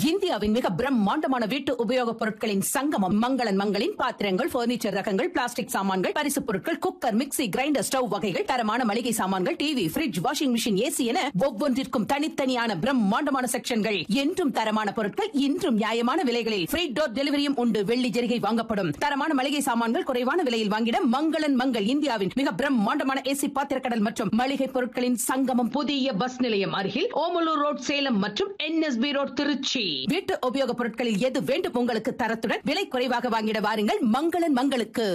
இந்தியாவின் மிக பிரம்மாண்டமான வீட்டு உபயோகப் பொருட்களின் சங்கமம் மங்களன் மங்களின் பாத்திரங்கள் பர்னிச்சர் ரகங்கள் பிளாஸ்டிக் சாமான்கள் பரிசுப் பொருட்கள் குக்கர் மிக்ஸி கிரைண்டர் ஸ்டவ் வகைகள் தரமான மளிகை சாமான்கள் TV fridge washing machine AC என ஒவ்வொன்றிற்கும் தனித்தனியான பிரம்மாண்டமான செக்ஷன்கள் என்றும் தரமான பொருட்கள் இன்றும் நியாயமான விலைகளில் ஃப்ரீ டோர் டெலிவரியும் உண்டு வெள்ளி ஜெரிகை வாங்கப்படும் தரமான மளிகை சாமான்கள் குறைவான விலையில் வாங்கிட மங்களன் மங்கள் இந்தியாவின் மிக பிரம்மாண்டமான ஏசி பாத்திரக்கடல் மற்றும் மளிகை பொருட்களின் சங்கமம் புதிய பஸ் நிலையம் அருகில் ஓமலூர் ரோட் சேலம் மற்றும் என்எஸ்பி ரோட் திருச்சி வீட்டு உபயோகப் பொருட்களில் எது வேண்டும் உங்களுக்கு தரத்துடன் விலை குறைவாக வாங்கிட வாருங்கள் மங்களன் மங்களுக்கு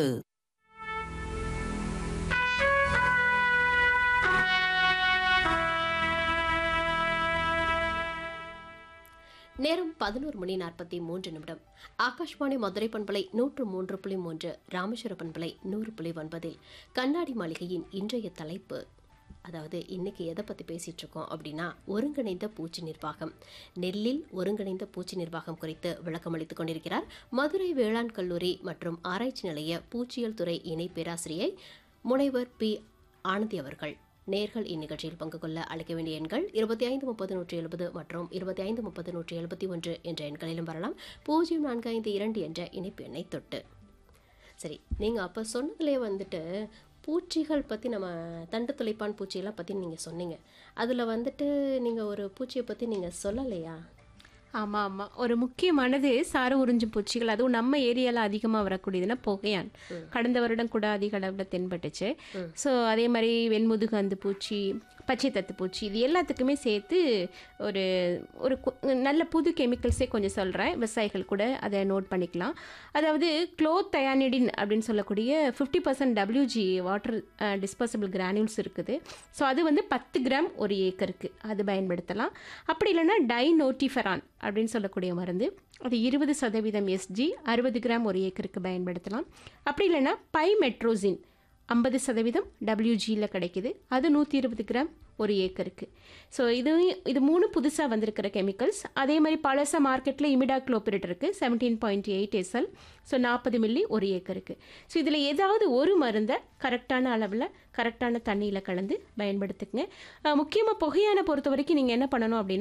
நேரம் பதினோரு மணி நாற்பத்தி மூன்று நிமிடம் ஆகாஷ்வாணி மதுரை பண்பலை நூற்று மூன்று புள்ளி மூன்று ராமேஸ்வர பண்பலை நூறு புள்ளி ஒன்பதில் கண்ணாடி மாளிகையின் இன்றைய தலைப்பு அதாவது இன்னைக்கு எதை பற்றி பேசிட்டு இருக்கோம் அப்படின்னா ஒருங்கிணைந்த பூச்சி நிர்வாகம் நெல்லில் ஒருங்கிணைந்த பூச்சி நிர்வாகம் குறித்து விளக்கம் அளித்துக் கொண்டிருக்கிறார் மதுரை வேளாண் கல்லூரி மற்றும் ஆராய்ச்சி நிலைய பூச்சியல் துறை இணை பேராசிரியை முனைவர் பி ஆனந்தி அவர்கள் நேர்கள் இந்நிகழ்ச்சியில் பங்கு கொள்ள அழைக்க வேண்டிய எண்கள் இருபத்தி ஐந்து முப்பது நூற்றி எழுபது மற்றும் இருபத்தி ஐந்து முப்பது நூற்றி எழுபத்தி ஒன்று என்ற எண்களிலும் வரலாம் பூஜ்ஜியம் நான்கு ஐந்து இரண்டு என்ற இணைப்பு எண்ணை தொட்டு சரி நீங்கள் அப்போ சொன்னதுலேயே வந்துட்டு பூச்சிகள் பற்றி நம்ம தண்டு துளைப்பான் பூச்சியெல்லாம் பற்றி நீங்கள் சொன்னீங்க அதில் வந்துட்டு நீங்கள் ஒரு பூச்சியை பற்றி நீங்கள் சொல்லலையா ஆமாம் ஆமாம் ஒரு முக்கியமானது சார உறிஞ்சும் பூச்சிகள் அதுவும் நம்ம ஏரியாவில் அதிகமாக வரக்கூடியதுன்னா புகையான் கடந்த வருடம் கூட அதிக அளவில் தென்பட்டுச்சு ஸோ அதே மாதிரி வெண்முதுகு அந்த பூச்சி பச்சை தத்து பூச்சி இது எல்லாத்துக்குமே சேர்த்து ஒரு ஒரு கு- நல்ல புது கெமிக்கல்ஸே கொஞ்சம் சொல்கிறேன் விவசாயிகள் கூட அதை நோட் பண்ணிக்கலாம் அதாவது க்ளோத் தயானிடின் அப்படின்னு சொல்லக்கூடிய fifty percent WG water disposable granules இருக்குது ஸோ அது வந்து பத்து கிராம் ஒரு ஏக்கருக்கு அது பயன்படுத்தலாம் அப்படி இல்லைன்னா டைனோட்டிஃபெரான் அப்படின்னு சொல்லக்கூடிய மருந்து அது இருபது சதவீதம் எஸ்ஜி அறுபது கிராம் ஒரு ஏக்கருக்கு பயன்படுத்தலாம் அப்படி இல்லைன்னா பைமெட்ரோசின் ஐம்பது சதவீதம் டபிள்யூஜியில் கிடைக்குது அது நூற்றி இருபது கிராம் ஒரு ஏக்கருக்கு ஸோ இது இது மூணு புதுசாக வந்திருக்கிற கெமிக்கல்ஸ் அதே மாதிரி பழச மார்க்கெட்டில் இமிடாக்ளோபிரிட் இருக்குது seventeen point eight SL so நாற்பது மில்லி ஒரு ஏக்கருக்கு ஸோ இதில் ஏதாவது ஒரு மருந்தை கரெக்டான அளவில் கரெக்டான தண்ணியில் கலந்து பயன்படுத்துங்க முக்கியமாக புகையான பொறுத்த வரைக்கும் நீங்கள் என்ன பண்ணணும் அப்படின்னா